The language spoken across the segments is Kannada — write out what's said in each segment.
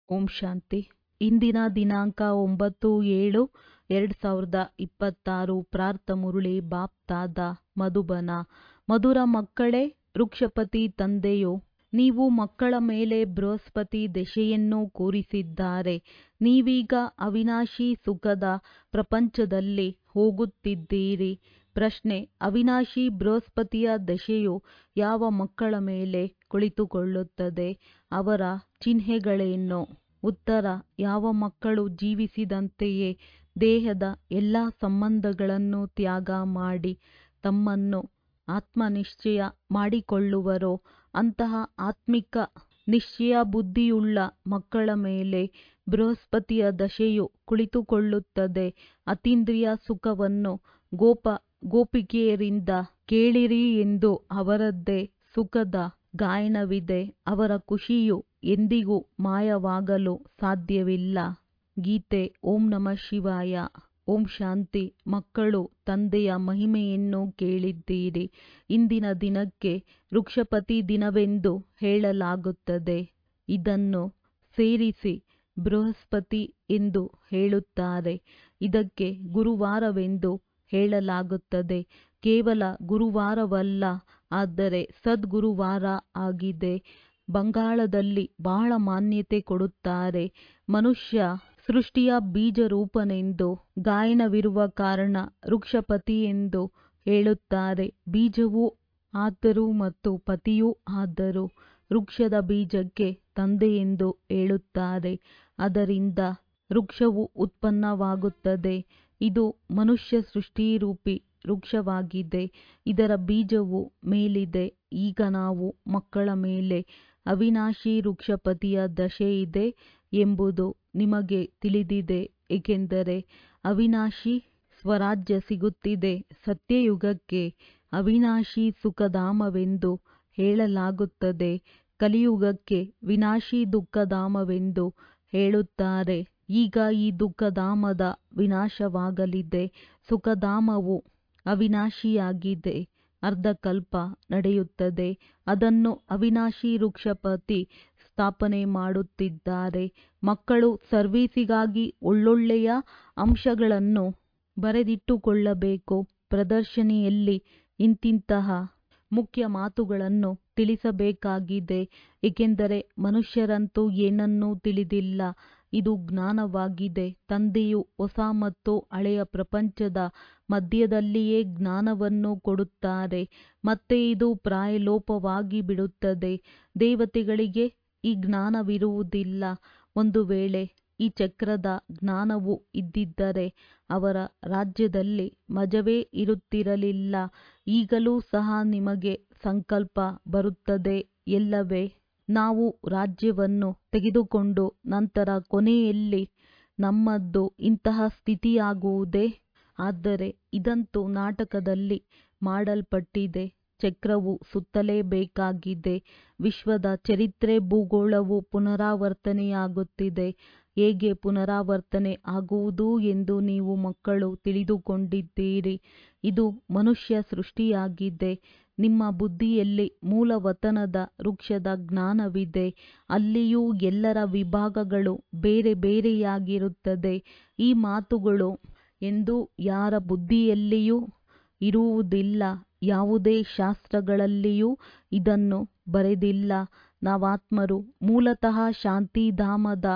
ಓಂ ಶಾಂತಿ ಇಂದಿನ ದಿನಾಂಕ ಒಂಬತ್ತು ಏಳು ಎರಡು ಸಾವಿರದ ಇಪ್ಪತ್ತಾರು ಪ್ರಾರ್ಥ ಮುರಳಿ ಬಾಪ್ತಾದ ಮಧುಬನ ಮಧುರ ಮಕ್ಕಳೇ ವೃಕ್ಷಪತಿ ತಂದೆಯು ನೀವು ಮಕ್ಕಳ ಮೇಲೆ ಬೃಹಸ್ಪತಿ ದೆಸೆಯನ್ನು ಕೂರಿಸಿದ್ದಾರೆ ನೀವೀಗ ಅವಿನಾಶಿ ಸುಖದ ಪ್ರಪಂಚದಲ್ಲಿ ಹೋಗುತ್ತಿದ್ದೀರಿ ಪ್ರಶ್ನೆ ಅವಿನಾಶಿ ಬೃಹಸ್ಪತಿಯ ದೆಸೆಯು ಯಾವ ಮಕ್ಕಳ ಮೇಲೆ ಕುಳಿತುಕೊಳ್ಳುತ್ತದೆ ಅವರ ಚಿಹ್ನೆಗಳೇನು ಉತ್ತರ ಯಾವ ಮಕ್ಕಳು ಜೀವಿಸಿದಂತೆಯೇ ದೇಹದ ಎಲ್ಲ ಸಂಬಂಧಗಳನ್ನು ತ್ಯಾಗ ಮಾಡಿ ತಮ್ಮನ್ನು ಆತ್ಮನಿಶ್ಚಯ ಮಾಡಿಕೊಳ್ಳುವರೋ ಅಂತಹ ಆತ್ಮಿಕ ನಿಶ್ಚಯ ಬುದ್ಧಿಯುಳ್ಳ ಮಕ್ಕಳ ಮೇಲೆ ಬೃಹಸ್ಪತಿಯ ದಶೆಯು ಕುಳಿತುಕೊಳ್ಳುತ್ತದೆ ಅತೀಂದ್ರಿಯ ಸುಖವನ್ನು ಗೋಪ ಗೋಪಿಕೆಯರಿಂದ ಕೇಳಿರಿ ಎಂದು ಅವರದ್ದೇ ಸುಖದ ಗಾಯನವಿದೆ ಅವರ ಖುಷಿಯು ಎಂದಿಗೂ ಮಾಯವಾಗಲು ಸಾಧ್ಯವಿಲ್ಲ ಗೀತೆ ಓಂ ನಮಃ ಶಿವಾಯ ಓಂ ಶಾಂತಿ ಮಕ್ಕಳು ತಂದೆಯ ಮಹಿಮೆಯನ್ನು ಕೇಳಿದ್ದೀರಿ ಇಂದಿನ ದಿನಕ್ಕೆ ವೃಕ್ಷಪತಿ ದಿನವೆಂದು ಹೇಳಲಾಗುತ್ತದೆ ಇದನ್ನು ಸೇರಿಸಿ ಬೃಹಸ್ಪತಿ ಎಂದು ಹೇಳುತ್ತಾರೆ ಇದಕ್ಕೆ ಗುರುವಾರವೆಂದು ಹೇಳಲಾಗುತ್ತದೆ ಕೇವಲ ಗುರುವಾರವಲ್ಲ ಆದರೆ ಸದ್ಗುರುವಾರ ಆಗಿದೆ ಬಂಗಾಳದಲ್ಲಿ ಬಹಳ ಮಾನ್ಯತೆ ಕೊಡುತ್ತಾರೆ ಮನುಷ್ಯ ಸೃಷ್ಟಿಯ ಬೀಜರೂಪನೆಂದು ಗಾಯನವಿರುವ ಕಾರಣ ವೃಕ್ಷಪತಿ ಎಂದು ಹೇಳುತ್ತಾರೆ ಬೀಜವೂ ಆದರೂ ಮತ್ತು ಪತಿಯೂ ಆದರೂ ವೃಕ್ಷದ ಬೀಜಕ್ಕೆ ತಂದೆ ಎಂದು ಹೇಳುತ್ತಾರೆ ಅದರಿಂದ ವೃಕ್ಷವು ಉತ್ಪನ್ನವಾಗುತ್ತದೆ ಇದು ಮನುಷ್ಯ ಸೃಷ್ಟಿರೂಪಿ ವೃಕ್ಷವಾಗಿದೆ ಇದರ ಬೀಜವು ಮೇಲಿದೆ ಈಗ ನಾವು ಮಕ್ಕಳ ಮೇಲೆ ಅವಿನಾಶಿ ವೃಕ್ಷಪತಿಯ ದಶೆ ಇದೆ ಎಂಬುದು ನಿಮಗೆ ತಿಳಿದಿದೆ ಏಕೆಂದರೆ ಅವಿನಾಶಿ ಸ್ವರಾಜ್ಯ ಸಿಗುತ್ತಿದೆ ಸತ್ಯಯುಗಕ್ಕೆ ಅವಿನಾಶಿ ಸುಖಧಾಮವೆಂದು ಹೇಳಲಾಗುತ್ತದೆ ಕಲಿಯುಗಕ್ಕೆ ವಿನಾಶಿ ದುಃಖಧಾಮವೆಂದು ಹೇಳುತ್ತಾರೆ ಈಗ ಈ ದುಃಖಧಾಮದ ವಿನಾಶವಾಗಲಿದೆ ಸುಖಧಾಮವು ಅವಿನಾಶಿಯಾಗಿದೆ ಅರ್ಧಕಲ್ಪ ನಡೆಯುತ್ತದೆ ಅದನ್ನು ಅವಿನಾಶಿ ವೃಕ್ಷಪತಿ ಸ್ಥಾಪನೆ ಮಾಡುತ್ತಿದ್ದಾರೆ ಮಕ್ಕಳು ಸರ್ವೀಸಿಗಾಗಿ ಒಳ್ಳೊಳ್ಳೆಯ ಅಂಶಗಳನ್ನು ಬರೆದಿಟ್ಟುಕೊಳ್ಳಬೇಕು ಪ್ರದರ್ಶನಿಯಲ್ಲಿ ಇಂತಿಂತಹ ಮುಖ್ಯ ಮಾತುಗಳನ್ನು ತಿಳಿಸಬೇಕಾಗಿದೆ ಏಕೆಂದರೆ ಮನುಷ್ಯರಂತೂ ಏನನ್ನೂ ತಿಳಿದಿಲ್ಲ ಇದು ಜ್ಞಾನವಾಗಿದೆ ತಂದೆಯು ಹೊಸ ಮತ್ತು ಹಳೆಯ ಪ್ರಪಂಚದ ಮಧ್ಯದಲ್ಲಿಯೇ ಜ್ಞಾನವನ್ನು ಕೊಡುತ್ತಾರೆ ಮತ್ತೆ ಇದು ಪ್ರಾಯಲೋಪವಾಗಿ ಬಿಡುತ್ತದೆ ದೇವತೆಗಳಿಗೆ ಈ ಜ್ಞಾನವಿರುವುದಿಲ್ಲ ಒಂದು ವೇಳೆ ಈ ಚಕ್ರದ ಜ್ಞಾನವು ಇದ್ದಿದ್ದರೆ ಅವರ ರಾಜ್ಯದಲ್ಲಿ ಮಜವೇ ಇರುತ್ತಿರಲಿಲ್ಲ ಈಗಲೂ ಸಹ ನಿಮಗೆ ಸಂಕಲ್ಪ ಬರುತ್ತದೆ ಎಲ್ಲವೇ ನಾವು ರಾಜ್ಯವನ್ನು ತೆಗೆದುಕೊಂಡು ನಂತರ ಕೊನೆಯಲ್ಲಿ ನಮ್ಮದು ಇಂತಹ ಸ್ಥಿತಿಯಾಗುವುದೇ ಆದರೆ ಇದಂತೂ ನಾಟಕದಲ್ಲಿ ಮಾಡಲ್ಪಟ್ಟಿದೆ ಚಕ್ರವು ಸುತ್ತಲೇಬೇಕಾಗಿದೆ ವಿಶ್ವದ ಚರಿತ್ರೆ ಭೂಗೋಳವು ಪುನರಾವರ್ತನೆಯಾಗುತ್ತಿದೆ ಹೇಗೆ ಪುನರಾವರ್ತನೆ ಆಗುವುದು ಎಂದು ನೀವು ಮಕ್ಕಳು ತಿಳಿದುಕೊಂಡಿದ್ದೀರಿ ಇದು ಮನುಷ್ಯ ಸೃಷ್ಟಿಯಾಗಿದೆ ನಿಮ್ಮ ಬುದ್ಧಿಯಲ್ಲಿ ಮೂಲವತನದ ವೃಕ್ಷದ ಜ್ಞಾನವಿದೆ ಅಲ್ಲಿಯೂ ಎಲ್ಲರ ವಿಭಾಗಗಳು ಬೇರೆ ಬೇರೆಯಾಗಿರುತ್ತದೆ ಈ ಮಾತುಗಳು ಎಂದೂ ಯಾರ ಬುದ್ಧಿಯಲ್ಲಿಯೂ ಇರುವುದಿಲ್ಲ ಯಾವುದೇ ಶಾಸ್ತ್ರಗಳಲ್ಲಿಯೂ ಇದನ್ನು ಬರೆದಿಲ್ಲ ನಾವಾತ್ಮರು ಮೂಲತಃ ಶಾಂತಿಧಾಮದ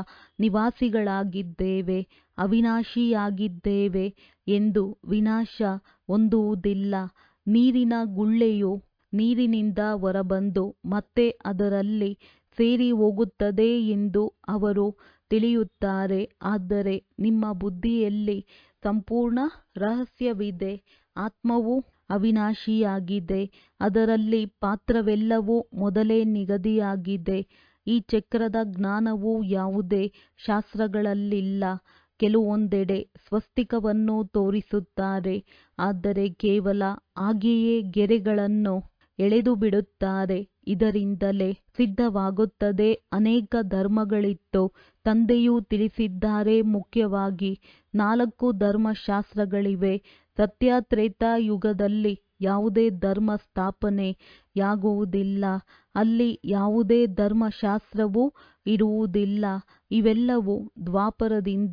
ನಿವಾಸಿಗಳಾಗಿದ್ದೇವೆ ಅವಿನಾಶಿಯಾಗಿದ್ದೇವೆ ಎಂದು ವಿನಾಶ ಹೊಂದುವುದಿಲ್ಲ ನೀರಿನ ಗುಳ್ಳೆಯು ನೀರಿನಿಂದ ಹೊರಬಂದು ಮತ್ತೆ ಅದರಲ್ಲಿ ಸೇರಿ ಹೋಗುತ್ತದೆ ಎಂದು ಅವರು ತಿಳಿಯುತ್ತಾರೆ ಆದರೆ ನಿಮ್ಮ ಬುದ್ಧಿಯಲ್ಲಿ ಸಂಪೂರ್ಣ ರಹಸ್ಯವಿದೆ ಆತ್ಮವು ಅವಿನಾಶಿಯಾಗಿದೆ ಅದರಲ್ಲಿ ಪಾತ್ರವೆಲ್ಲವೂ ಮೊದಲೇ ನಿಗದಿಯಾಗಿದೆ ಈ ಚಕ್ರದ ಜ್ಞಾನವು ಯಾವುದೇ ಶಾಸ್ತ್ರಗಳಲ್ಲಿಲ್ಲ ಕೆಲವೊಂದೆಡೆ ಸ್ವಸ್ತಿಕವನ್ನು ತೋರಿಸುತ್ತಾರೆ ಆದರೆ ಕೇವಲ ಹಾಗೆಯೇ ಗೆರೆಗಳನ್ನು ಎಳೆದುಬಿಡುತ್ತಾರೆ ಇದರಿಂದಲೇ ಸಿದ್ಧವಾಗುತ್ತದೆ ಅನೇಕ ಧರ್ಮಗಳಿತ್ತು ತಂದೆಯು ತಿಳಿಸಿದ್ದಾರೆ ಮುಖ್ಯವಾಗಿ ನಾಲ್ಕು ಧರ್ಮಶಾಸ್ತ್ರಗಳಿವೆ ಸತ್ಯ ತ್ರೇತಾ ಯುಗದಲ್ಲಿ ಯಾವುದೇ ಧರ್ಮ ಸ್ಥಾಪನೆಯಾಗುವುದಿಲ್ಲ ಅಲ್ಲಿ ಯಾವುದೇ ಧರ್ಮಶಾಸ್ತ್ರವೂ ಇರುವುದಿಲ್ಲ ಇವೆಲ್ಲವೂ ದ್ವಾಪರದಿಂದ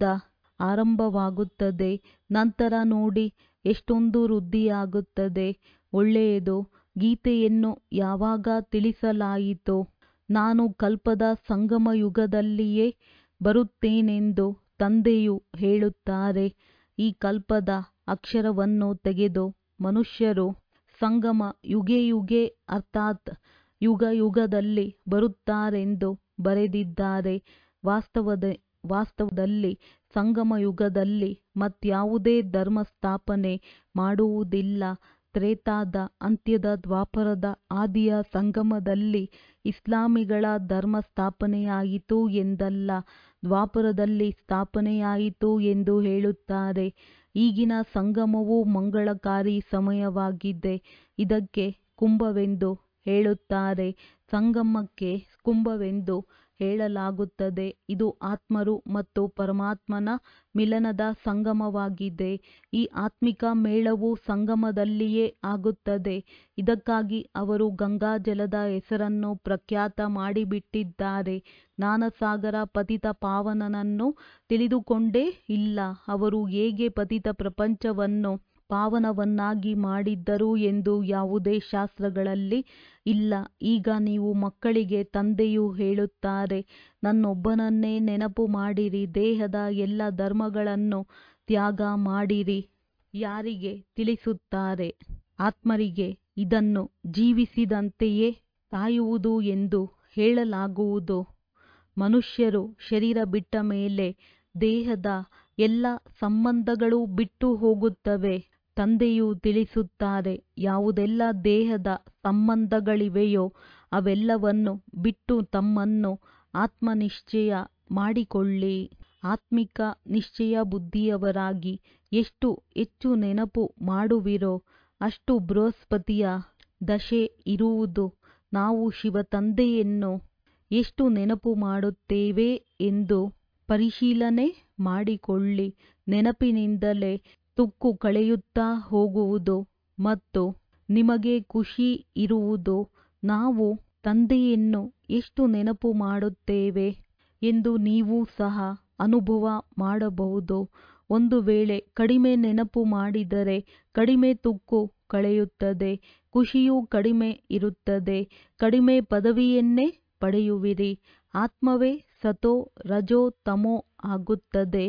ಆರಂಭವಾಗುತ್ತದೆ ನಂತರ ನೋಡಿ ಎಷ್ಟೊಂದು ವೃದ್ಧಿಯಾಗುತ್ತದೆ ಒಳ್ಳೆಯದು ಗೀತೆಯನ್ನು ಯಾವಾಗ ತಿಳಿಸಲಾಯಿತೋ ನಾನು ಕಲ್ಪದ ಸಂಗಮ ಯುಗದಲ್ಲಿಯೇ ಬರುತ್ತೇನೆಂದು ತಂದೆಯು ಹೇಳುತ್ತಾರೆ ಈ ಕಲ್ಪದ ಅಕ್ಷರವನ್ನು ತೆಗೆದು ಮನುಷ್ಯರು ಸಂಗಮ ಯುಗೆ ಯುಗೆ ಅರ್ಥಾತ್ ಯುಗ ಯುಗದಲ್ಲಿ ಬರುತ್ತಾರೆಂದು ಬರೆದಿದ್ದಾರೆ ವಾಸ್ತವದ ವಾಸ್ತವದಲ್ಲಿ ಸಂಗಮ ಯುಗದಲ್ಲಿ ಮತ್ಯಾವುದೇ ಧರ್ಮ ಸ್ಥಾಪನೆ ಮಾಡುವುದಿಲ್ಲ ತ್ರೇತಾದ ಅಂತ್ಯದ ದ್ವಾಪರದ ಆದಿಯ ಸಂಗಮದಲ್ಲಿ ಇಸ್ಲಾಮಿಗಳ ಧರ್ಮ ಸ್ಥಾಪನೆಯಾಯಿತು ಎಂದಲ್ಲ ದ್ವಾಪರದಲ್ಲಿ ಸ್ಥಾಪನೆಯಾಯಿತು ಎಂದು ಹೇಳುತ್ತಾರೆ ಈಗಿನ ಸಂಗಮವು ಮಂಗಳಕಾರಿ ಸಮಯವಾಗಿದೆ ಇದಕ್ಕೆ ಕುಂಭವೆಂದು ಹೇಳುತ್ತಾರೆ ಸಂಗಮಕ್ಕೆ ಕುಂಭವೆಂದು ಹೇಳಲಾಗುತ್ತದೆ ಇದು ಆತ್ಮರು ಮತ್ತು ಪರಮಾತ್ಮನ ಮಿಲನದ ಸಂಗಮವಾಗಿದೆ ಈ ಆತ್ಮಿಕ ಮೇಳವು ಸಂಗಮದಲ್ಲಿಯೇ ಆಗುತ್ತದೆ ಇದಕ್ಕಾಗಿ ಅವರು ಗಂಗಾಜಲದ ಹೆಸರನ್ನು ಪ್ರಖ್ಯಾತ ಮಾಡಿಬಿಟ್ಟಿದ್ದಾರೆ ಜ್ಞಾನಸಾಗರ ಪತಿತ ಪಾವನನನ್ನು ತಿಳಿದುಕೊಂಡೇ ಇಲ್ಲ ಅವರು ಹೇಗೆ ಪತಿತ ಪ್ರಪಂಚವನ್ನು ಪಾವನವನ್ನಾಗಿ ಮಾಡಿದ್ದರು ಎಂದು ಯಾವುದೇ ಶಾಸ್ತ್ರಗಳಲ್ಲಿ ಇಲ್ಲ ಈಗ ನೀವು ಮಕ್ಕಳಿಗೆ ತಂದೆಯು ಹೇಳುತ್ತಾರೆ ನನ್ನೊಬ್ಬನನ್ನೇ ನೆನಪು ಮಾಡಿರಿ ದೇಹದ ಎಲ್ಲ ಧರ್ಮಗಳನ್ನು ತ್ಯಾಗ ಮಾಡಿರಿ ಯಾರಿಗೆ ತಿಳಿಸುತ್ತಾರೆ ಆತ್ಮರಿಗೆ ಇದನ್ನು ಜೀವಿಸಿದಂತೆಯೇ ಸಾಯುವುದು ಎಂದು ಹೇಳಲಾಗುವುದು ಮನುಷ್ಯರು ಶರೀರ ಬಿಟ್ಟ ಮೇಲೆ ದೇಹದ ಎಲ್ಲ ಸಂಬಂಧಗಳು ಬಿಟ್ಟು ಹೋಗುತ್ತವೆ ತಂದೆಯು ತಿಳಿಸುತ್ತಾರೆ ಯಾವುದೆಲ್ಲ ದೇಹದ ಸಂಬಂಧಗಳಿವೆಯೋ ಅವೆಲ್ಲವನ್ನು ಬಿಟ್ಟು ತಮ್ಮನ್ನು ಆತ್ಮನಿಶ್ಚಯ ಮಾಡಿಕೊಳ್ಳಿ ಆತ್ಮಿಕ ನಿಶ್ಚಯ ಬುದ್ಧಿಯವರಾಗಿ ಎಷ್ಟು ಹೆಚ್ಚು ನೆನಪು ಮಾಡುವಿರೋ ಅಷ್ಟು ಬೃಹಸ್ಪತಿಯ ದಶೆ ಇರುವುದು ನಾವು ಶಿವ ತಂದೆಯನ್ನು ಎಷ್ಟು ನೆನಪು ಮಾಡುತ್ತೇವೆ ಎಂದು ಪರಿಶೀಲನೆ ಮಾಡಿಕೊಳ್ಳಿ ನೆನಪಿನಿಂದಲೇ ತುಕ್ಕು ಕಳೆಯುತ್ತಾ ಹೋಗುವುದು ಮತ್ತು ನಿಮಗೆ ಖುಷಿ ಇರುವುದು ನಾವು ತಂದೆಯನ್ನು ಎಷ್ಟು ನೆನಪು ಮಾಡುತ್ತೇವೆ ಎಂದು ನೀವು ಸಹ ಅನುಭವ ಮಾಡಬಹುದು ಒಂದು ವೇಳೆ ಕಡಿಮೆ ನೆನಪು ಮಾಡಿದರೆ ಕಡಿಮೆ ತುಕ್ಕು ಕಳೆಯುತ್ತದೆ ಖುಷಿಯೂ ಕಡಿಮೆ ಇರುತ್ತದೆ ಕಡಿಮೆ ಪದವಿಯನ್ನೇ ಪಡೆಯುವಿರಿ ಆತ್ಮವೇ ಸತೋ ರಜೋ ತಮೋ ಆಗುತ್ತದೆ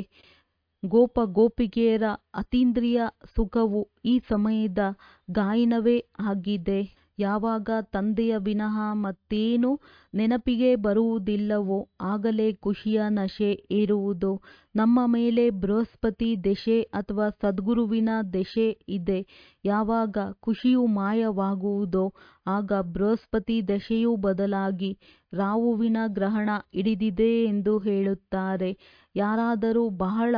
ಗೋಪ ಗೋಪಿಕೆಯರ ಅತೀಂದ್ರಿಯ ಸುಖವು ಈ ಸಮಯದ ಗಾಯನವೇ ಆಗಿದೆ ಯಾವಾಗ ತಂದೆಯ ವಿನಃ ಮತ್ತೇನು ನೆನಪಿಗೆ ಬರುವುದಿಲ್ಲವೋ ಆಗಲೇ ಖುಷಿಯ ನಶೆ ಏರುವುದು ನಮ್ಮ ಮೇಲೆ ಬೃಹಸ್ಪತಿ ದಶೆ ಅಥವಾ ಸದ್ಗುರುವಿನ ದಶೆ ಇದೆ ಯಾವಾಗ ಖುಷಿಯು ಮಾಯವಾಗುವುದೋ ಆಗ ಬೃಹಸ್ಪತಿ ದಶೆಯು ಬದಲಾಗಿ ರಾಹುವಿನ ಗ್ರಹಣ ಹಿಡಿದಿದೆ ಎಂದು ಹೇಳುತ್ತಾರೆ ಯಾರಾದರೂ ಬಹಳ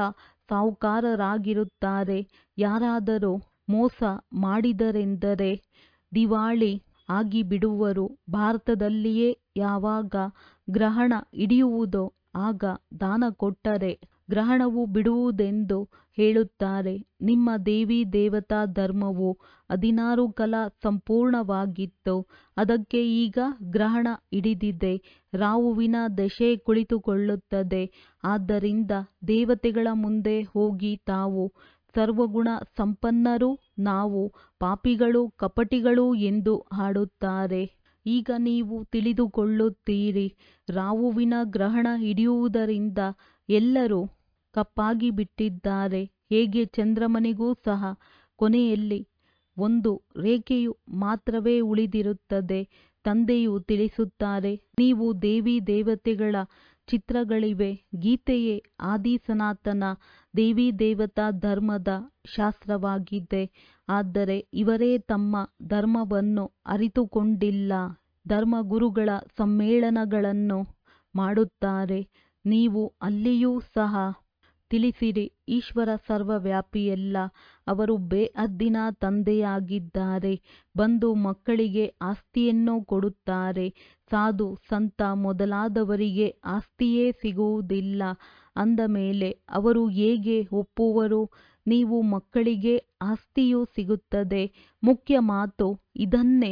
ಸಾಹುಕಾರರಾಗಿರುತ್ತಾರೆ ಯಾರಾದರೂ ಮೋಸ ಮಾಡಿದರೆಂದರೆ ದಿವಾಳಿ ಆಗಿಬಿಡುವರು ಭಾರತದಲ್ಲಿಯೇ ಯಾವಾಗ ಗ್ರಹಣ ಹಿಡಿಯುವುದೋ ಆಗ ದಾನ ಕೊಟ್ಟರೆ ಗ್ರಹಣವು ಬಿಡುವುದೆಂದು ಹೇಳುತ್ತಾರೆ ನಿಮ್ಮ ದೇವಿ ದೇವತಾ ಧರ್ಮವು ಹದಿನಾರು ಕಲ ಸಂಪೂರ್ಣವಾಗಿತ್ತು ಅದಕ್ಕೆ ಈಗ ಗ್ರಹಣ ಹಿಡಿದಿದೆ ರಾಹುವಿನ ದಶೆ ಕುಳಿತುಕೊಳ್ಳುತ್ತದೆ ಆದ್ದರಿಂದ ದೇವತೆಗಳ ಮುಂದೆ ಹೋಗಿ ತಾವು ಸರ್ವಗುಣ ಸಂಪನ್ನರು ನಾವು ಪಾಪಿಗಳು ಕಪಟಿಗಳು ಎಂದು ಹಾಡುತ್ತಾರೆ ಈಗ ನೀವು ತಿಳಿದುಕೊಳ್ಳುತ್ತೀರಿ ರಾಹುವಿನ ಗ್ರಹಣ ಹಿಡಿಯುವುದರಿಂದ ಎಲ್ಲರೂ ಕಪ್ಪಾಗಿಬಿಟ್ಟಿದ್ದಾರೆ ಹೇಗೆ ಚಂದ್ರಮನಿಗೂ ಸಹ ಕೊನೆಯಲ್ಲಿ ಒಂದು ರೇಖೆಯು ಮಾತ್ರವೇ ಉಳಿದಿರುತ್ತದೆ ತಂದೆಯು ತಿಳಿಸುತ್ತಾರೆ ನೀವು ದೇವಿ ದೇವತೆಗಳ ಚಿತ್ರಗಳಿವೆ ಗೀತೆಯೇ ಆದಿ ಸನಾತನ ದೇವಿ ದೇವತಾ ಧರ್ಮದ ಶಾಸ್ತ್ರವಾಗಿದೆ ಆದರೆ ಇವರೇ ತಮ್ಮ ಧರ್ಮವನ್ನು ಅರಿತುಕೊಂಡಿಲ್ಲ ಧರ್ಮಗುರುಗಳ ಸಮ್ಮೇಳನಗಳನ್ನು ಮಾಡುತ್ತಾರೆ ನೀವು ಅಲ್ಲಿಯೂ ಸಹ ತಿಳಿಸಿರಿ ಈಶ್ವರ ಸರ್ವವ್ಯಾಪಿಯಲ್ಲ ಅವರು ಬೇಹದ್ದಿನ ತಂದೆಯಾಗಿದ್ದಾರೆ ಬಂದು ಮಕ್ಕಳಿಗೆ ಆಸ್ತಿಯನ್ನು ಕೊಡುತ್ತಾರೆ ಸಾಧು ಸಂತ ಮೊದಲಾದವರಿಗೆ ಆಸ್ತಿಯೇ ಸಿಗುವುದಿಲ್ಲ ಅಂದ ಮೇಲೆ ಅವರು ಹೇಗೆ ಒಪ್ಪುವರು ನೀವು ಮಕ್ಕಳಿಗೆ ಆಸ್ತಿಯು ಸಿಗುತ್ತದೆ ಮುಖ್ಯ ಮಾತು ಇದನ್ನೇ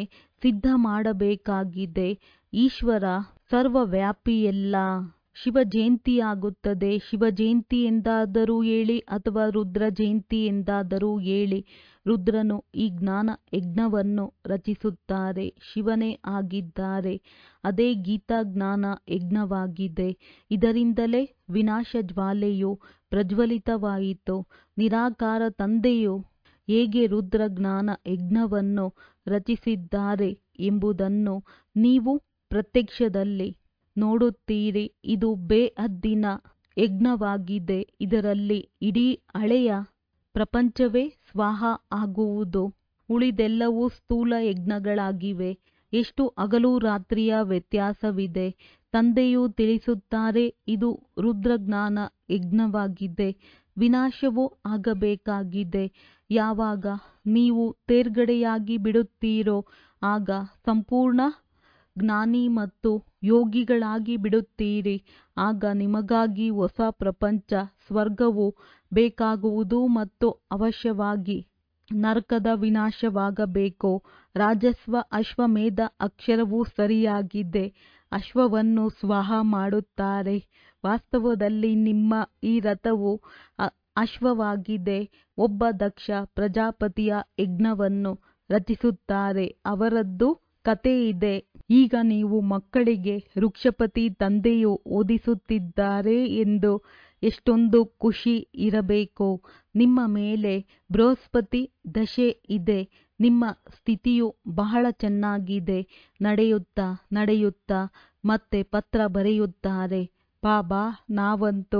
ಸಿದ್ಧ ಮಾಡಬೇಕಾಗಿದೆ ಈಶ್ವರ ಸರ್ವವ್ಯಾಪಿಯಲ್ಲ ಶಿವ ಜಯಂತಿಯಾಗುತ್ತದೆ ಶಿವ ಜಯಂತಿ ಎಂದಾದರೂ ಹೇಳಿ ಅಥವಾ ರುದ್ರ ಜಯಂತಿ ಎಂದಾದರೂ ಹೇಳಿ ರುದ್ರನು ಈ ಜ್ಞಾನ ಯಜ್ಞವನ್ನು ರಚಿಸುತ್ತಾರೆ ಶಿವನೇ ಆಗಿದ್ದಾರೆ ಅದೇ ಗೀತಾ ಜ್ಞಾನ ಯಜ್ಞವಾಗಿದೆ ಇದರಿಂದಲೇ ವಿನಾಶ ಜ್ವಾಲೆಯು ಪ್ರಜ್ವಲಿತವಾಯಿತು ನಿರಾಕಾರ ತಂದೆಯು ಹೇಗೆ ರುದ್ರ ಜ್ಞಾನ ಯಜ್ಞವನ್ನು ರಚಿಸಿದ್ದಾರೆ ಎಂಬುದನ್ನು ನೀವು ಪ್ರತ್ಯಕ್ಷದಲ್ಲಿ ನೋಡುತ್ತೀರಿ ಇದು ಬೇಹದ್ದಿನ ಯಜ್ಞವಾಗಿದೆ ಇದರಲ್ಲಿ ಇಡೀ ಹಳೆಯ ಪ್ರಪಂಚವೇ ಸ್ವಾಹ ಆಗುವುದು ಉಳಿದೆಲ್ಲವೂ ಸ್ಥೂಲ ಯಜ್ಞಗಳಾಗಿವೆ ಎಷ್ಟು ಹಗಲು ರಾತ್ರಿಯ ವ್ಯತ್ಯಾಸವಿದೆ ತಂದೆಯು ತಿಳಿಸುತ್ತಾರೆ ಇದು ರುದ್ರಜ್ಞಾನ ಯಜ್ಞವಾಗಿದೆ ವಿನಾಶವೂ ಆಗಬೇಕಾಗಿದೆ ಯಾವಾಗ ನೀವು ತೇರ್ಗಡೆಯಾಗಿ ಬಿಡುತ್ತೀರೋ ಆಗ ಸಂಪೂರ್ಣ ಜ್ಞಾನಿ ಮತ್ತು ಯೋಗಿಗಳಾಗಿ ಬಿಡುತ್ತೀರಿ ಆಗ ನಿಮಗಾಗಿ ಹೊಸ ಪ್ರಪಂಚ ಸ್ವರ್ಗವು ಬೇಕಾಗುವುದು ಮತ್ತು ಅವಶ್ಯವಾಗಿ ನರಕದ ವಿನಾಶವಾಗಬೇಕು ರಾಜಸ್ವ ಅಶ್ವಮೇಧ ಅಕ್ಷರವು ಸರಿಯಾಗಿದೆ ಅಶ್ವವನ್ನು ಸ್ವಾಹ ಮಾಡುತ್ತಾರೆ ವಾಸ್ತವದಲ್ಲಿ ನಿಮ್ಮ ಈ ರಥವು ಅಶ್ವವಾಗಿದೆ ಒಬ್ಬ ದಕ್ಷ ಪ್ರಜಾಪತಿಯ ಯಜ್ಞವನ್ನು ರಚಿಸುತ್ತಾರೆ ಅವರದ್ದು ಕತೆ ಇದೆ ಈಗ ನೀವು ಮಕ್ಕಳಿಗೆ ವೃಕ್ಷಪತಿ ತಂದೆಯು ಓದಿಸುತ್ತಿದ್ದಾರೆ ಎಂದು ಎಷ್ಟೊಂದು ಖುಷಿ ಇರಬೇಕು ನಿಮ್ಮ ಮೇಲೆ ಬೃಹಸ್ಪತಿ ದಶೆ ಇದೆ ನಿಮ್ಮ ಸ್ಥಿತಿಯು ಬಹಳ ಚೆನ್ನಾಗಿದೆ ನಡೆಯುತ್ತಾ ನಡೆಯುತ್ತಾ ಮತ್ತೆ ಪತ್ರ ಬರೆಯುತ್ತಾರೆ ಬಾಬಾ ನಾವಂತೂ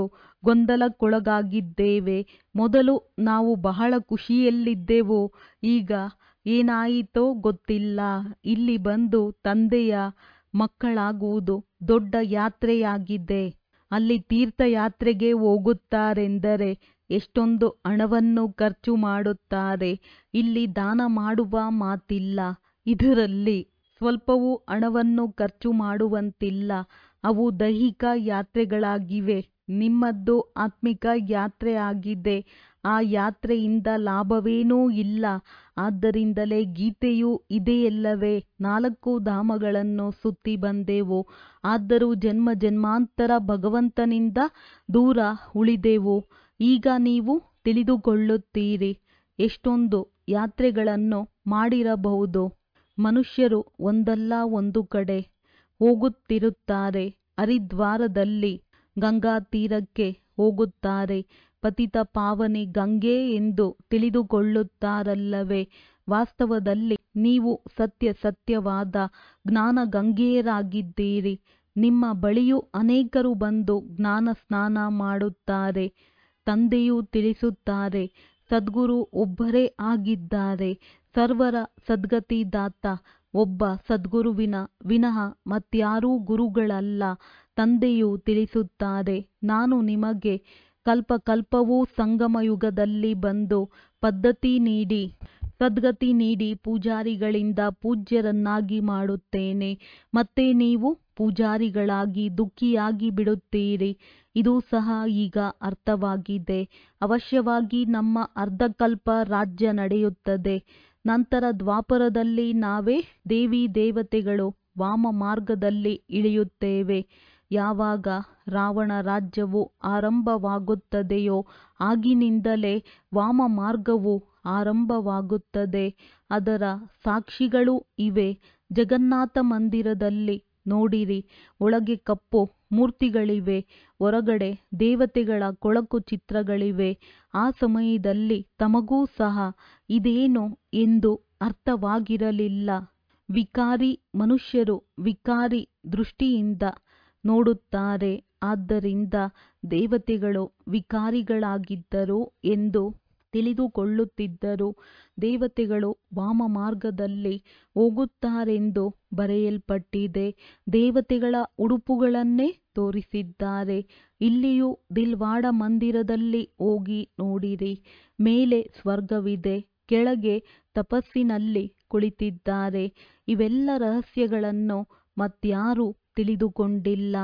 ಗೊಂದಲಕ್ಕೊಳಗಾಗಿದ್ದೇವೆ ಮೊದಲು ನಾವು ಬಹಳ ಖುಷಿಯಲ್ಲಿದ್ದೆವು ಈಗ ಏನಾಯಿತೋ ಗೊತ್ತಿಲ್ಲ ಇಲ್ಲಿ ಬಂದು ತಂದೆಯ ಮಕ್ಕಳಾಗುವುದು ದೊಡ್ಡ ಯಾತ್ರೆಯಾಗಿದೆ ಅಲ್ಲಿ ತೀರ್ಥಯಾತ್ರೆಗೆ ಹೋಗುತ್ತಾರೆಂದರೆ ಎಷ್ಟೊಂದು ಹಣವನ್ನು ಖರ್ಚು ಮಾಡುತ್ತಾರೆ ಇಲ್ಲಿ ದಾನ ಮಾಡುವ ಮಾತಿಲ್ಲ ಇದರಲ್ಲಿ ಸ್ವಲ್ಪವೂ ಹಣವನ್ನು ಖರ್ಚು ಮಾಡುವಂತಿಲ್ಲ ಅವು ದೈಹಿಕ ಯಾತ್ರೆಗಳಾಗಿವೆ ನಿಮ್ಮದ್ದು ಆತ್ಮಿಕ ಯಾತ್ರೆ ಆಗಿದೆ ಆ ಯಾತ್ರೆಯಿಂದ ಲಾಭವೇನೂ ಇಲ್ಲ ಆದ್ದರಿಂದಲೇ ಗೀತೆಯೂ ಇದೆಯಲ್ಲವೇ ನಾಲ್ಕು ಧಾಮಗಳನ್ನು ಸುತ್ತಿ ಬಂದೆವು ಆದರೂ ಜನ್ಮ ಜನ್ಮಾಂತರ ಭಗವಂತನಿಂದ ದೂರ ಉಳಿದೆವು ಈಗ ನೀವು ತಿಳಿದುಕೊಳ್ಳುತ್ತೀರಿ ಎಷ್ಟೊಂದು ಯಾತ್ರೆಗಳನ್ನು ಮಾಡಿರಬಹುದು ಮನುಷ್ಯರು ಒಂದಲ್ಲ ಒಂದು ಕಡೆ ಹೋಗುತ್ತಿರುತ್ತಾರೆ ಹರಿದ್ವಾರದಲ್ಲಿ ಗಂಗಾ ತೀರಕ್ಕೆ ಹೋಗುತ್ತಾರೆ ಪತಿತ ಪಾವನಿ ಗಂಗೆ ಎಂದು ತಿಳಿದುಕೊಳ್ಳುತ್ತಾರಲ್ಲವೇ ವಾಸ್ತವದಲ್ಲಿ ನೀವು ಸತ್ಯ ಸತ್ಯವಾದ ಜ್ಞಾನ ಗಂಗೆಯರಾಗಿದ್ದೀರಿ ನಿಮ್ಮ ಬಳಿಯೂ ಅನೇಕರು ಬಂದು ಜ್ಞಾನ ಸ್ನಾನ ಮಾಡುತ್ತಾರೆ ತಂದೆಯು ತಿಳಿಸುತ್ತಾರೆ ಸದ್ಗುರು ಒಬ್ಬರೇ ಆಗಿದ್ದಾರೆ ಸರ್ವರ ಸದ್ಗತಿದಾತ ಒಬ್ಬ ಸದ್ಗುರುವಿನ ವಿನಃ ಮತ್ಯಾರೂ ಗುರುಗಳಲ್ಲ ತಂದೆಯು ತಿಳಿಸುತ್ತಾರೆ ನಾನು ನಿಮಗೆ ಕಲ್ಪ ಕಲ್ಪವೂ ಸಂಗಮ ಯುಗದಲ್ಲಿ ಬಂದು ಪದ್ಧತಿ ನೀಡಿ ಸದ್ಗತಿ ನೀಡಿ ಪೂಜಾರಿಗಳಿಂದ ಪೂಜ್ಯರನ್ನಾಗಿ ಮಾಡುತ್ತೇನೆ ಮತ್ತೆ ನೀವು ಪೂಜಾರಿಗಳಾಗಿ ದುಃಖಿಯಾಗಿ ಬಿಡುತ್ತೀರಿ ಇದು ಸಹ ಈಗ ಅರ್ಥವಾಗಿದೆ ಅವಶ್ಯವಾಗಿ ನಮ್ಮ ಅರ್ಧಕಲ್ಪ ರಾಜ್ಯ ನಡೆಯುತ್ತದೆ ನಂತರ ದ್ವಾಪರದಲ್ಲಿ ನಾವೇ ದೇವಿ ದೇವತೆಗಳು ವಾಮ ಮಾರ್ಗದಲ್ಲಿ ಇಳಿಯುತ್ತೇವೆ ಯಾವಾಗ ರಾವಣ ರಾಜ್ಯವು ಆರಂಭವಾಗುತ್ತದೆಯೋ ಆಗಿನಿಂದಲೇ ವಾಮ ಮಾರ್ಗವು ಆರಂಭವಾಗುತ್ತದೆ ಅದರ ಸಾಕ್ಷಿಗಳೂ ಇವೆ ಜಗನ್ನಾಥ ಮಂದಿರದಲ್ಲಿ ನೋಡಿರಿ ಒಳಗೆ ಕಪ್ಪು ಮೂರ್ತಿಗಳಿವೆ ಹೊರಗಡೆ ದೇವತೆಗಳ ಕೊಳಕು ಚಿತ್ರಗಳಿವೆ ಆ ಸಮಯದಲ್ಲಿ ತಮಗೂ ಸಹ ಇದೇನು ಎಂದು ಅರ್ಥವಾಗಿರಲಿಲ್ಲ ವಿಕಾರಿ ಮನುಷ್ಯರು ವಿಕಾರಿ ದೃಷ್ಟಿಯಿಂದ ನೋಡುತ್ತಾರೆ ಆದ್ದರಿಂದ ದೇವತೆಗಳು ವಿಕಾರಿಗಳಾಗಿದ್ದರು ಎಂದು ತಿಳಿದುಕೊಳ್ಳುತ್ತಿದ್ದರು ದೇವತೆಗಳು ವಾಮ ಮಾರ್ಗದಲ್ಲಿ ಹೋಗುತ್ತಾರೆಂದು ಬರೆಯಲ್ಪಟ್ಟಿದೆ ದೇವತೆಗಳ ಉಡುಪುಗಳನ್ನೇ ತೋರಿಸಿದ್ದಾರೆ ಇಲ್ಲಿಯೂ ದಿಲ್ವಾಡ ಮಂದಿರದಲ್ಲಿ ಹೋಗಿ ನೋಡಿರಿ ಮೇಲೆ ಸ್ವರ್ಗವಿದೆ ಕೆಳಗೆ ತಪಸ್ಸಿನಲ್ಲಿ ಕುಳಿತಿದ್ದಾರೆ ಇವೆಲ್ಲ ರಹಸ್ಯಗಳನ್ನು ಮತ್ಯಾರೂ ತಿಳಿದುಕೊಂಡಿಲ್ಲ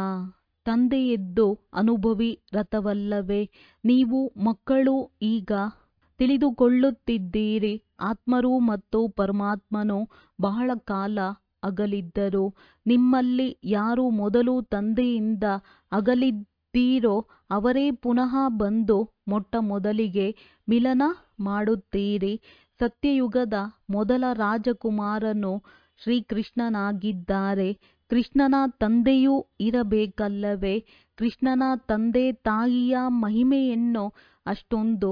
ತಂದೆಯದ್ದು ಅನುಭವಿ ರಥವಲ್ಲವೇ ನೀವು ಮಕ್ಕಳು ಈಗ ತಿಳಿದುಕೊಳ್ಳುತ್ತಿದ್ದೀರಿ ಆತ್ಮರು ಮತ್ತು ಪರಮಾತ್ಮನು ಬಹಳ ಕಾಲ ಅಗಲಿದ್ದರು ನಿಮ್ಮಲ್ಲಿ ಯಾರು ಮೊದಲು ತಂದೆಯಿಂದ ಅಗಲಿದ್ದೀರೋ ಅವರೇ ಪುನಃ ಬಂದು ಮೊಟ್ಟ ಮೊದಲಿಗೆ ಮಿಲನ ಮಾಡುತ್ತೀರಿ ಸತ್ಯಯುಗದ ಮೊದಲ ರಾಜಕುಮಾರನು ಶ್ರೀಕೃಷ್ಣನಾಗಿದ್ದಾರೆ ಕೃಷ್ಣನ ತಂದೆಯೂ ಇರಬೇಕಲ್ಲವೇ ಕೃಷ್ಣನ ತಂದೆ ತಾಯಿಯ ಮಹಿಮೆಯನ್ನು ಅಷ್ಟೊಂದು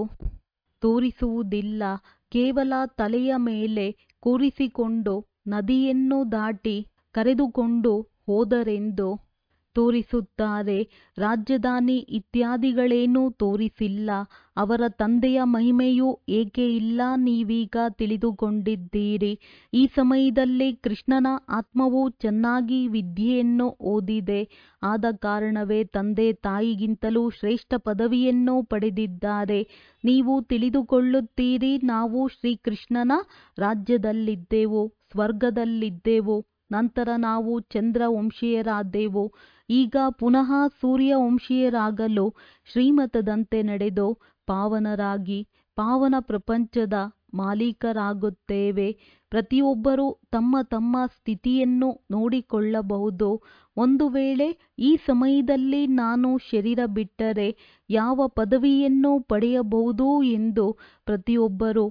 ತೋರಿಸುವುದಿಲ್ಲ ಕೇವಲ ತಲೆಯ ಮೇಲೆ ಕೂರಿಸಿಕೊಂಡು ನದಿಯನ್ನು ದಾಟಿ ಕರೆದುಕೊಂಡು ಹೋದರೆಂದು ತೋರಿಸುತ್ತಾರೆ ರಾಜಧಾನಿ ಇತ್ಯಾದಿಗಳೇನೂ ತೋರಿಸಿಲ್ಲ ಅವರ ತಂದೆಯ ಮಹಿಮೆಯೂ ಏಕೆ ಇಲ್ಲ ನೀವೀಗ ತಿಳಿದುಕೊಂಡಿದ್ದೀರಿ ಈ ಸಮಯದಲ್ಲಿ ಕೃಷ್ಣನ ಆತ್ಮವು ಚೆನ್ನಾಗಿ ವಿದ್ಯೆಯನ್ನು ಓದಿದೆ ಆದ ಕಾರಣವೇ ತಂದೆ ತಾಯಿಗಿಂತಲೂ ಶ್ರೇಷ್ಠ ಪದವಿಯನ್ನು ಪಡೆದಿದ್ದಾರೆ ನೀವು ತಿಳಿದುಕೊಳ್ಳುತ್ತೀರಿ ನಾವು ಶ್ರೀಕೃಷ್ಣನ ರಾಜ್ಯದಲ್ಲಿದ್ದೆವು ಸ್ವರ್ಗದಲ್ಲಿದ್ದೆವು ನಂತರ ನಾವು ಚಂದ್ರವಂಶೀಯರಾದೆವು ಈಗ ಪುನಃ ಸೂರ್ಯವಂಶೀಯರಾಗಲು ಶ್ರೀಮತದಂತೆ ನಡೆದು ಪಾವನರಾಗಿ ಪಾವನ ಪ್ರಪಂಚದ ಮಾಲೀಕರಾಗುತ್ತೇವೆ ಪ್ರತಿಯೊಬ್ಬರೂ ತಮ್ಮ ತಮ್ಮ ಸ್ಥಿತಿಯನ್ನು ನೋಡಿಕೊಳ್ಳಬಹುದು ಒಂದು ವೇಳೆ ಈ ಸಮಯದಲ್ಲಿ ನಾನು ಶರೀರ ಬಿಟ್ಟರೆ ಯಾವ ಪದವಿಯನ್ನು ಪಡೆಯಬಹುದು ಎಂದು ಪ್ರತಿಯೊಬ್ಬರೂ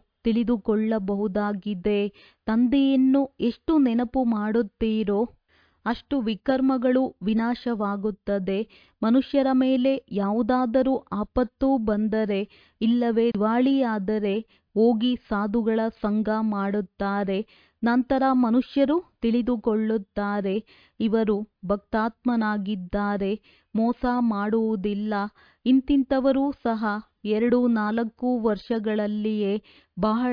ತಿಳಿದುಕೊಳ್ಳಬಹುದಾಗಿದೆ ತಂದೆಯನ್ನು ಎಷ್ಟು ನೆನಪು ಮಾಡುತ್ತೀರೋ ಅಷ್ಟು ವಿಕರ್ಮಗಳು ವಿನಾಶವಾಗುತ್ತದೆ ಮನುಷ್ಯರ ಮೇಲೆ ಯಾವುದಾದರೂ ಆಪತ್ತು ಬಂದರೆ ಇಲ್ಲವೇ ದಿವಾಳಿಯಾದರೆ ಹೋಗಿ ಸಾಧುಗಳ ಸಂಗ ಮಾಡುತ್ತಾರೆ ನಂತರ ಮನುಷ್ಯರು ತಿಳಿದುಕೊಳ್ಳುತ್ತಾರೆ ಇವರು ಭಕ್ತಾತ್ಮನಾಗಿದ್ದಾರೆ ಮೋಸ ಮಾಡುವುದಿಲ್ಲ ಇಂತಿಂಥವರೂ ಸಹ ಎರಡು ನಾಲ್ಕು ವರ್ಷಗಳಲ್ಲಿಯೇ ಬಹಳ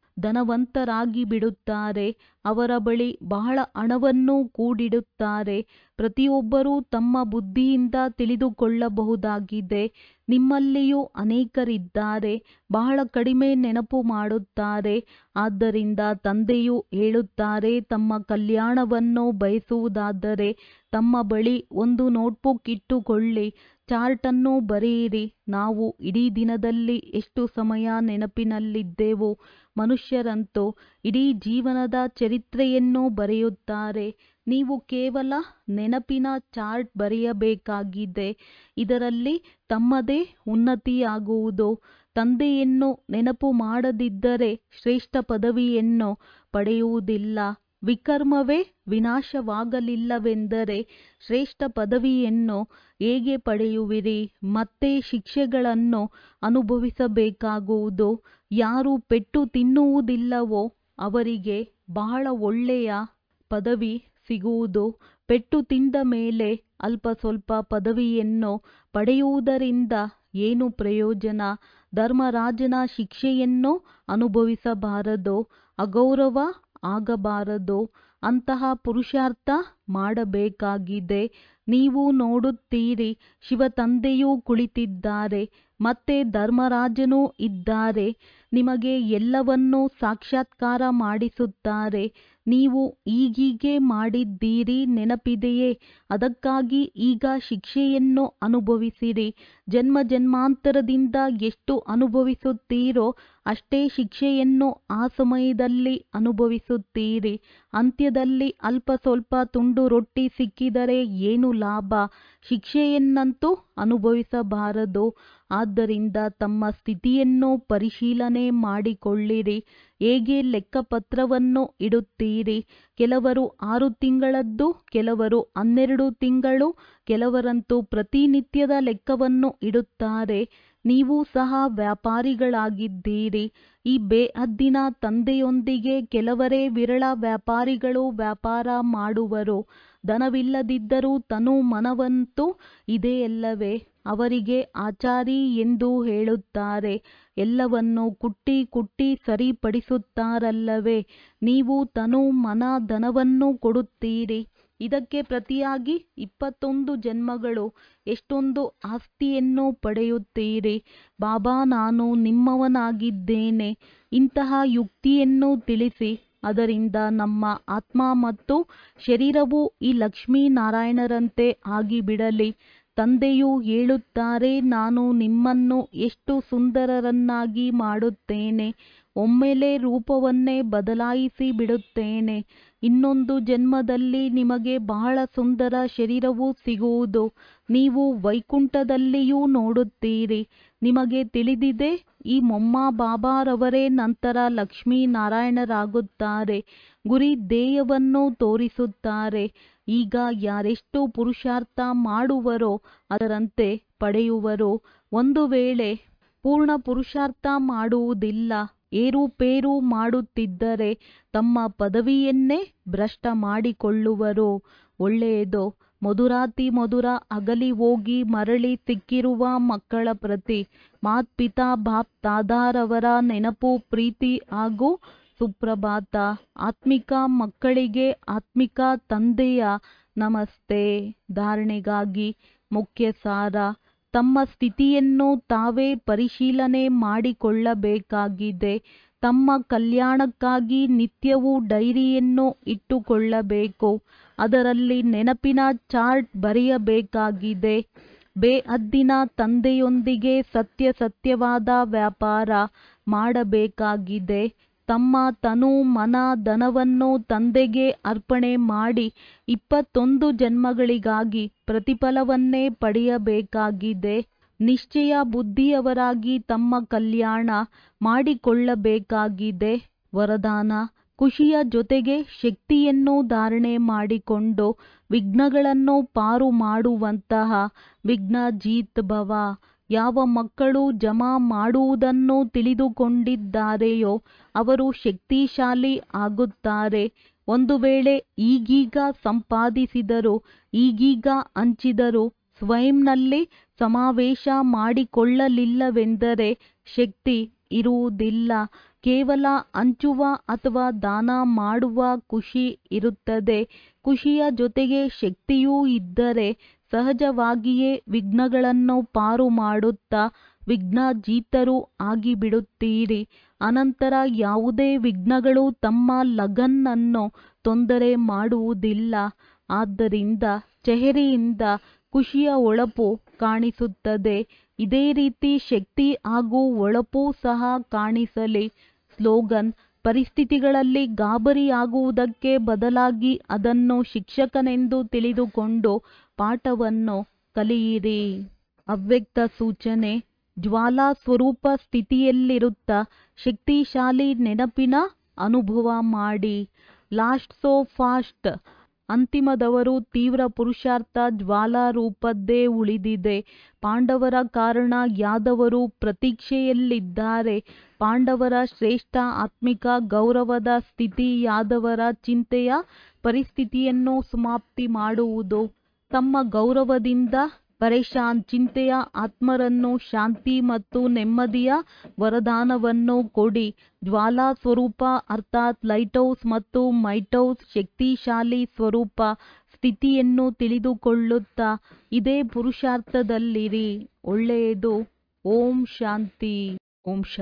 ಧನವಂತರಾಗಿ ಬಿಡುತ್ತಾರೆ ಅವರ ಬಳಿ ಬಹಳ ಹಣವನ್ನು ಕೂಡಿಡುತ್ತಾರೆ ಪ್ರತಿಯೊಬ್ಬರೂ ತಮ್ಮ ಬುದ್ಧಿಯಿಂದ ತಿಳಿದುಕೊಳ್ಳಬಹುದಾಗಿದೆ ನಿಮ್ಮಲ್ಲಿಯೂ ಅನೇಕರಿದ್ದಾರೆ ಬಹಳ ಕಡಿಮೆ ನೆನಪು ಮಾಡುತ್ತಾರೆ ಆದ್ದರಿಂದ ತಂದೆಯು ಹೇಳುತ್ತಾರೆ ತಮ್ಮ ಕಲ್ಯಾಣವನ್ನು ಬಯಸುವುದಾದರೆ ತಮ್ಮ ಬಳಿ ಒಂದು ನೋಟ್ಬುಕ್ ಇಟ್ಟುಕೊಳ್ಳಿ ಚಾರ್ಟನ್ನು ಬರೆಯಿರಿ ನಾವು ಇಡೀ ದಿನದಲ್ಲಿ ಎಷ್ಟು ಸಮಯ ನೆನಪಿನಲ್ಲಿದ್ದೆವು ಮನುಷ್ಯರಂತೂ ಇಡೀ ಜೀವನದ ಚರಿತ್ರೆಯನ್ನು ಬರೆಯುತ್ತಾರೆ ನೀವು ಕೇವಲ ನೆನಪಿನ ಚಾರ್ಟ್ ಬರೆಯಬೇಕಾಗಿದೆ ಇದರಲ್ಲಿ ತಮ್ಮದೇ ಉನ್ನತಿಯಾಗುವುದು ತಂದೆಯನ್ನು ನೆನಪು ಮಾಡದಿದ್ದರೆ ಶ್ರೇಷ್ಠ ಪದವಿಯನ್ನು ಪಡೆಯುವುದಿಲ್ಲ ವಿಕರ್ಮವೇ ವಿನಾಶವಾಗಲಿಲ್ಲವೆಂದರೆ ಶ್ರೇಷ್ಠ ಪದವಿಯನ್ನು ಹೇಗೆ ಪಡೆಯುವಿರಿ ಮತ್ತೆ ಶಿಕ್ಷೆಗಳನ್ನು ಅನುಭವಿಸಬೇಕಾಗುವುದು ಯಾರು ಪೆಟ್ಟು ತಿನ್ನುವುದಿಲ್ಲವೋ ಅವರಿಗೆ ಬಹಳ ಒಳ್ಳೆಯ ಪದವಿ ಸಿಗುವುದು ಪೆಟ್ಟು ತಿಂದ ಮೇಲೆ ಅಲ್ಪ ಸ್ವಲ್ಪ ಪದವಿಯನ್ನು ಪಡೆಯುವುದರಿಂದ ಏನು ಪ್ರಯೋಜನ ಧರ್ಮರಾಜನ ಶಿಕ್ಷೆಯನ್ನು ಅನುಭವಿಸಬಾರದು ಅಗೌರವ ಆಗಬಾರದು ಅಂತಹ ಪುರುಷಾರ್ಥ ಮಾಡಬೇಕಾಗಿದೆ ನೀವು ನೋಡುತ್ತೀರಿ ಶಿವತಂದೆಯೂ ಕುಳಿತಿದ್ದಾರೆ ಮತ್ತೆ ಧರ್ಮರಾಜನೂ ಇದ್ದಾರೆ ನಿಮಗೆ ಎಲ್ಲವನ್ನೂ ಸಾಕ್ಷಾತ್ಕಾರ ಮಾಡಿಸುತ್ತಾರೆ ನೀವು ಈಗೀಗೆ ಮಾಡಿದ್ದೀರಿ ನೆನಪಿದೆಯೇ ಅದಕ್ಕಾಗಿ ಈಗ ಶಿಕ್ಷೆಯನ್ನು ಅನುಭವಿಸಿರಿ ಜನ್ಮ ಜನ್ಮಾಂತರದಿಂದ ಎಷ್ಟು ಅನುಭವಿಸುತ್ತೀರೋ ಅಷ್ಟೇ ಶಿಕ್ಷೆಯನ್ನು ಆ ಸಮಯದಲ್ಲಿ ಅನುಭವಿಸುತ್ತೀರಿ ಅಂತ್ಯದಲ್ಲಿ ಅಲ್ಪ ಸ್ವಲ್ಪ ತುಂಡು ರೊಟ್ಟಿ ಸಿಕ್ಕಿದರೆ ಏನು ಲಾಭ ಶಿಕ್ಷೆಯನ್ನಂತೂ ಅನುಭವಿಸಬಾರದು ಆದ್ದರಿಂದ ತಮ್ಮ ಸ್ಥಿತಿಯನ್ನು ಪರಿಶೀಲನೆ ಮಾಡಿಕೊಳ್ಳಿರಿ ಹೇಗೆ ಲೆಕ್ಕಪತ್ರವನ್ನು ಇಡುತ್ತೀರಿ ಕೆಲವರು ಆರು ತಿಂಗಳದ್ದು ಕೆಲವರು ಹನ್ನೆರಡು ತಿಂಗಳು ಕೆಲವರಂತೂ ಪ್ರತಿನಿತ್ಯದ ಲೆಕ್ಕವನ್ನು ಇಡುತ್ತಾರೆ ನೀವು ಸಹ ವ್ಯಾಪಾರಿಗಳಾಗಿದ್ದೀರಿ ಈ ಬೇಹದ್ದಿನ ತಂದೆಯೊಂದಿಗೆ ಕೆಲವರೇ ವಿರಳ ವ್ಯಾಪಾರಿಗಳು ವ್ಯಾಪಾರ ಮಾಡುವರು ಧನವಿಲ್ಲದಿದ್ದರೂ ತನು ಮನವಂತೂ ಇದೆಯಲ್ಲವೇ ಅವರಿಗೆ ಆಚಾರಿ ಎಂದು ಹೇಳುತ್ತಾರೆ ಎಲ್ಲವನ್ನು ಕುಟ್ಟಿ ಕುಟ್ಟಿ ಸರಿಪಡಿಸುತ್ತಾರಲ್ಲವೇ ನೀವು ತನು ಮನ ಧನವನ್ನು ಕೊಡುತ್ತೀರಿ ಇದಕ್ಕೆ ಪ್ರತಿಯಾಗಿ ಇಪ್ಪತ್ತೊಂದು ಜನ್ಮಗಳು ಎಷ್ಟೊಂದು ಆಸ್ತಿಯನ್ನು ಪಡೆಯುತ್ತೀರಿ ಬಾಬಾ ನಾನು ನಿಮ್ಮವನಾಗಿದ್ದೇನೆ ಇಂತಹ ಯುಕ್ತಿಯನ್ನು ತಿಳಿಸಿ ಅದರಿಂದ ನಮ್ಮ ಆತ್ಮ ಮತ್ತು ಶರೀರವು ಈ ಲಕ್ಷ್ಮೀನಾರಾಯಣರಂತೆ ಆಗಿಬಿಡಲಿ ತಂದೆಯು ಹೇಳುತ್ತಾರೆ ನಾನು ನಿಮ್ಮನ್ನು ಎಷ್ಟು ಸುಂದರರನ್ನಾಗಿ ಮಾಡುತ್ತೇನೆ ಒಮ್ಮೆಲೇ ರೂಪವನ್ನೇ ಬದಲಾಯಿಸಿ ಬಿಡುತ್ತೇನೆ ಇನ್ನೊಂದು ಜನ್ಮದಲ್ಲಿ ನಿಮಗೆ ಬಹಳ ಸುಂದರ ಶರೀರವು ಸಿಗುವುದು ನೀವು ವೈಕುಂಠದಲ್ಲಿಯೂ ನೋಡುತ್ತೀರಿ ನಿಮಗೆ ತಿಳಿದಿದೆ ಈ ಮೊಮ್ಮ ಬಾಬಾರವರೇ ನಂತರ ಲಕ್ಷ್ಮೀನಾರಾಯಣರಾಗುತ್ತಾರೆ ಗುರಿ ಧ್ಯೇಯವನ್ನು ತೋರಿಸುತ್ತಾರೆ ಈಗ ಯಾರೆಷ್ಟು ಪುರುಷಾರ್ಥ ಮಾಡುವರೋ ಅದರಂತೆ ಪಡೆಯುವರು ಒಂದು ವೇಳೆ ಪೂರ್ಣ ಪುರುಷಾರ್ಥ ಮಾಡುವುದಿಲ್ಲ ಏರುಪೇರು ಮಾಡುತ್ತಿದ್ದರೆ ತಮ್ಮ ಪದವಿಯನ್ನೇ ಭ್ರಷ್ಟ ಮಾಡಿಕೊಳ್ಳುವರು ಒಳ್ಳೆಯದು ಮಧುರಾತಿ ಮಧುರ ಅಗಲಿ ಹೋಗಿ ಮರಳಿ ಸಿಕ್ಕಿರುವ ಮಕ್ಕಳ ಪ್ರತಿ ಮಾತ್ಪಿತಾ ಬಾಪ್ ತಾದಾರವರ ನೆನಪು ಪ್ರೀತಿ ಹಾಗೂ ಸುಪ್ರಭಾತ ಆತ್ಮಿಕ ಮಕ್ಕಳಿಗೆ ಆತ್ಮಿಕ ತಂದೆಯ ನಮಸ್ತೆ ಧಾರಣೆಗಾಗಿ ಮುಖ್ಯ ಸಾರ ತಮ್ಮ ಸ್ಥಿತಿಯನ್ನು ತಾವೇ ಪರಿಶೀಲನೆ ಮಾಡಿಕೊಳ್ಳಬೇಕಾಗಿದೆ ತಮ್ಮ ಕಲ್ಯಾಣಕ್ಕಾಗಿ ನಿತ್ಯವೂ ಡೈರಿಯನ್ನು ಇಟ್ಟುಕೊಳ್ಳಬೇಕು ಅದರಲ್ಲಿ ನೆನಪಿನ ಚಾರ್ಟ್ ಬರೆಯಬೇಕಾಗಿದೆ ಬೇಅದ್ದಿನ ತಂದೆಯೊಂದಿಗೆ ಸತ್ಯ ಸತ್ಯವಾದ ವ್ಯಾಪಾರ ಮಾಡಬೇಕಾಗಿದೆ ತಮ್ಮ ತನು ಮನ ಧನವನ್ನು ತಂದೆಗೆ ಅರ್ಪಣೆ ಮಾಡಿ ಇಪ್ಪತ್ತೊಂದು ಜನ್ಮಗಳಿಗಾಗಿ ಪ್ರತಿಫಲವನ್ನೇ ಪಡೆಯಬೇಕಾಗಿದೆ ನಿಶ್ಚಯ ಬುದ್ಧಿಯವರಾಗಿ ತಮ್ಮ ಕಲ್ಯಾಣ ಮಾಡಿಕೊಳ್ಳಬೇಕಾಗಿದೆ ವರದಾನ ಖುಷಿಯ ಜೊತೆಗೆ ಶಕ್ತಿಯನ್ನು ಧಾರಣೆ ಮಾಡಿಕೊಂಡು ವಿಘ್ನಗಳನ್ನು ಪಾರು ಮಾಡುವಂತಹ ವಿಘ್ನಜೀತ್ ಭವ ಯಾವ ಮಕ್ಕಳು ಜಮಾ ಮಾಡುವುದನ್ನು ತಿಳಿದುಕೊಂಡಿದ್ದಾರೆಯೋ ಅವರು ಶಕ್ತಿಶಾಲಿ ಆಗುತ್ತಾರೆ ಒಂದು ವೇಳೆ ಈಗೀಗ ಸಂಪಾದಿಸಿದರು ಈಗೀಗ ಹಂಚಿದರು ಸ್ವಯಂನಲ್ಲಿ ಸಮಾವೇಶ ಮಾಡಿಕೊಳ್ಳಲಿಲ್ಲವೆಂದರೆ ಶಕ್ತಿ ಇರುವುದಿಲ್ಲ ಕೇವಲ ಹಂಚುವ ಅಥವಾ ದಾನ ಮಾಡುವ ಖುಷಿ ಇರುತ್ತದೆ ಖುಷಿಯ ಜೊತೆಗೆ ಶಕ್ತಿಯೂ ಇದ್ದರೆ ಸಹಜವಾಗಿಯೇ ವಿಘ್ನಗಳನ್ನು ಪಾರು ಮಾಡುತ್ತಾ ವಿಘ್ನಜೀತರು ಆಗಿಬಿಡುತ್ತೀರಿ ಅನಂತರ ಯಾವುದೇ ವಿಘ್ನಗಳು ತಮ್ಮ ಲಗನ್ನನ್ನು ತೊಂದರೆ ಮಾಡುವುದಿಲ್ಲ ಆದ್ದರಿಂದ ಚೆಹರೆಯಿಂದ ಖುಷಿಯ ಹೊಳಪು ಕಾಣಿಸುತ್ತದೆ ಇದೇ ರೀತಿ ಶಕ್ತಿ ಹಾಗೂ ಹೊಳಪು ಸಹ ಕಾಣಿಸಲಿ ಸ್ಲೋಗನ್ ಪರಿಸ್ಥಿತಿಗಳಲ್ಲಿ ಗಾಬರಿಯಾಗುವುದಕ್ಕೆ ಬದಲಾಗಿ ಅದನ್ನು ಶಿಕ್ಷಕನೆಂದು ತಿಳಿದುಕೊಂಡು ಪಾಠವನ್ನು ಕಲಿಯಿರಿ ಅವ್ಯಕ್ತ ಸೂಚನೆ ಜ್ವಾಲಾ ಸ್ವರೂಪ ಸ್ಥಿತಿಯಲ್ಲಿರುತ್ತಾ ಶಕ್ತಿಶಾಲಿ ನೆನಪಿನ ಅನುಭವ ಮಾಡಿ ಲಾಸ್ಟ್ ಸೋ ಫಾಸ್ಟ್ ಅಂತಿಮದವರು ತೀವ್ರ ಪುರುಷಾರ್ಥ ಜ್ವಾಲಾ ರೂಪದ್ದೇ ಉಳಿದಿದೆ ಪಾಂಡವರ ಕಾರಣ ಯಾದವರು ಪ್ರತೀಕ್ಷೆಯಲ್ಲಿದ್ದಾರೆ ಪಾಂಡವರ ಶ್ರೇಷ್ಠ ಆತ್ಮಿಕ ಗೌರವದ ಸ್ಥಿತಿ ಯಾದವರ ಚಿಂತೆಯ ಪರಿಸ್ಥಿತಿಯನ್ನು ಸಮಾಪ್ತಿ ಮಾಡುವುದು ತಮ್ಮ ಗೌರವದಿಂದ ಪರೇಶಾನ್ ಚಿಂತೆಯ ಆತ್ಮರನ್ನು ಶಾಂತಿ ಮತ್ತು ನೆಮ್ಮದಿಯ ವರದಾನವನ್ನು ಕೊಡಿ ಜ್ವಾಲಾ ಸ್ವರೂಪ ಅರ್ಥಾತ್ ಲೈಟ್ಹೌಸ್ ಮತ್ತು ಮೈಟ್ಹೌಸ್ ಶಕ್ತಿಶಾಲಿ ಸ್ವರೂಪ ಸ್ಥಿತಿಯನ್ನು ತಿಳಿದುಕೊಳ್ಳುತ್ತಾ ಇದೇ ಪುರುಷಾರ್ಥದಲ್ಲಿರಿ ಒಳ್ಳೆಯದು ಓಂ ಶಾಂತಿ ಓಂ ಶಾಂತಿ